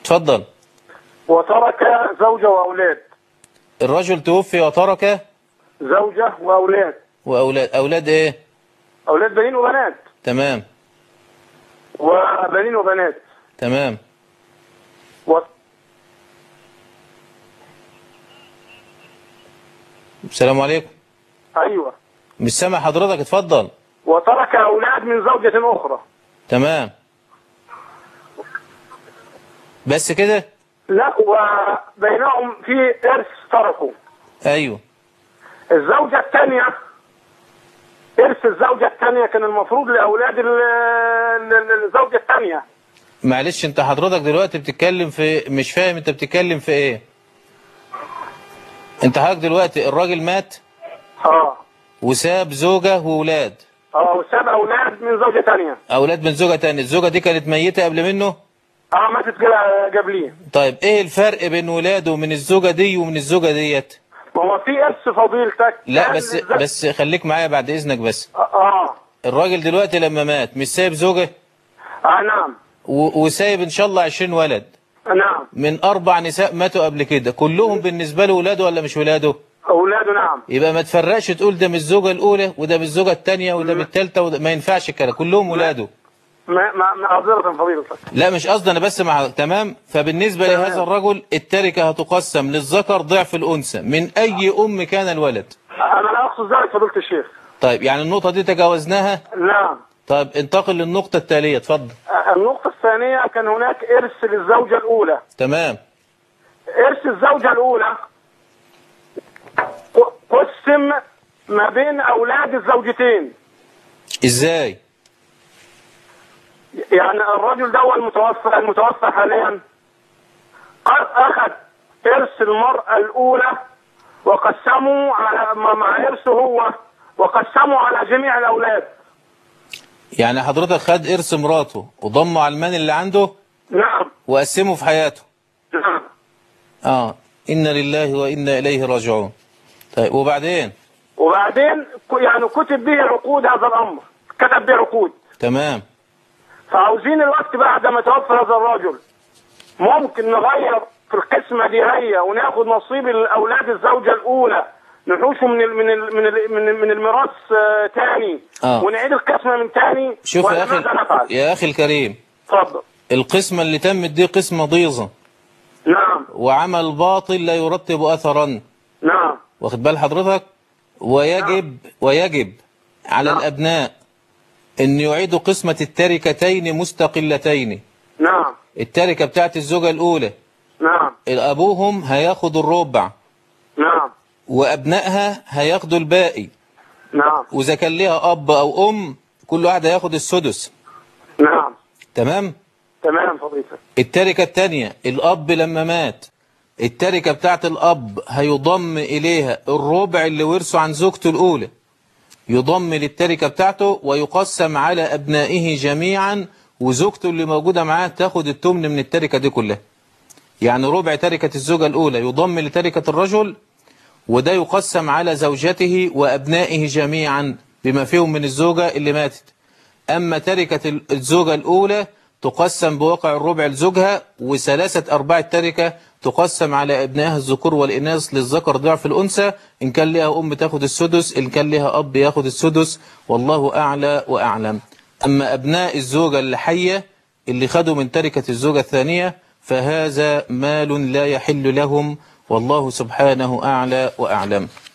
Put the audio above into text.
اتفضل وترك زوجة وأولاد الرجل توفي وترك زوجة وأولاد وأولاد أولاد إيه أولاد بنين وبنات تمام وبنين وبنات تمام و... السلام عليكم أيوة مش سامع حضرتك اتفضل وترك أولاد من زوجة أخرى تمام بس كده لا وبينهم في إرث تركوا ايوه الزوجة الثانية إرث الزوجة الثانية كان المفروض لأولاد ال- ال- الزوجة الثانية معلش انت حضرتك دلوقتي بتتكلم في مش فاهم انت بتتكلم في ايه انت حضرتك دلوقتي الراجل مات اه وساب زوجة وولاد اه وساب أولاد من زوجة ثانية اولاد من زوجة تانية الزوجة دي كانت ميتة قبل منه اه ماتت كده قبليه طيب ايه الفرق بين ولاده من الزوجة دي ومن الزوجة ديت ما هو في إرث فضيلتك لا كان بس للز- بس خليك معايا بعد اذنك بس اه الراجل دلوقتي لما مات مش سايب زوجة اه نعم و- وسايب ان شاء الله 20 ولد نعم من اربع نساء ماتوا قبل كده كلهم بالنسبة له ولاده ولا مش ولاده أولاده نعم يبقى ما تفرقش تقول ده من الزوجة الأولى وده من الزوجة الثانية وده من الثالثة وده ما ينفعش الكلام كلهم ولاده ما ما معذرة فضيلتك لا مش قصدي أنا بس مع تمام فبالنسبة تمام. لهذا الرجل التركة هتقسم للذكر ضعف الأنثى من أي أم كان الولد أنا لا أقصد ذلك فضيلة الشيخ طيب يعني النقطة دي تجاوزناها نعم طيب انتقل للنقطة التالية اتفضل آه، النقطة الثانية كان هناك إرث للزوجة الأولى تمام إرث الزوجة الأولى ق- قسم ما بين أولاد الزوجتين ازاي يعني الرجل ده هو المتوفى المتوفى حاليا قد أخذ إرث المرأة الأولى وقسموا على مع- مع إرثه هو وقسموا على جميع الأولاد يعني حضرتك خد إرث مراته وضمه على المال اللي عنده نعم وقسمه في حياته نعم اه إنا لله وإنا إليه راجعون طيب وبعدين وبعدين ك- يعني كتب به عقود هذا الامر كتب به عقود تمام فعاوزين الوقت بعد ما توفى هذا الرجل ممكن نغير في القسمه دي هي وناخد نصيب الاولاد الزوجه الاولى نحوشه من ال من ال من ال من, ال من الميراث آه، تاني آه. ونعيد القسمه من تاني شوف ولا يا أخي ماذا نفعل؟ يا أخي الكريم اتفضل القسمة اللي تمت دي قسمة ضيظة نعم وعمل باطل لا يرتب أثرا نعم واخد بال حضرتك ويجب ويجب على نعم. الأبناء أن يعيدوا قسمة التركتين مستقلتين نعم التركة بتاعت الزوجة الأولى نعم أبوهم هياخدوا الربع نعم وأبنائها هياخدوا الباقي نعم وإذا كان ليها أب أو أم كل واحد هياخد السدس نعم تمام تمام فضيلتك التركة التانية الأب لما مات التركة بتاعت الأب هيضم إليها الربع اللي ورثه عن زوجته الأولى يضم للتركة بتاعته ويقسم على أبنائه جميعا وزوجته اللي موجودة معاه تاخد التمن من التركة دي كلها يعني ربع تركة الزوجة الأولى يضم لتركة الرجل وده يقسم على زوجته وأبنائه جميعا بما فيهم من الزوجة اللي ماتت أما تركة الزوجة الأولى تقسم بواقع الربع لزوجها وثلاثة أرباع التركة تقسم على أبنائها الذكور والإناث للذكر ضعف الأنثى إن كان لها أم تاخد السدس إن كان لها أب ياخد السدس والله أعلى وأعلم أما أبناء الزوجة اللي حية اللي خدوا من تركة الزوجة الثانية فهذا مال لا يحل لهم والله سبحانه أعلى وأعلم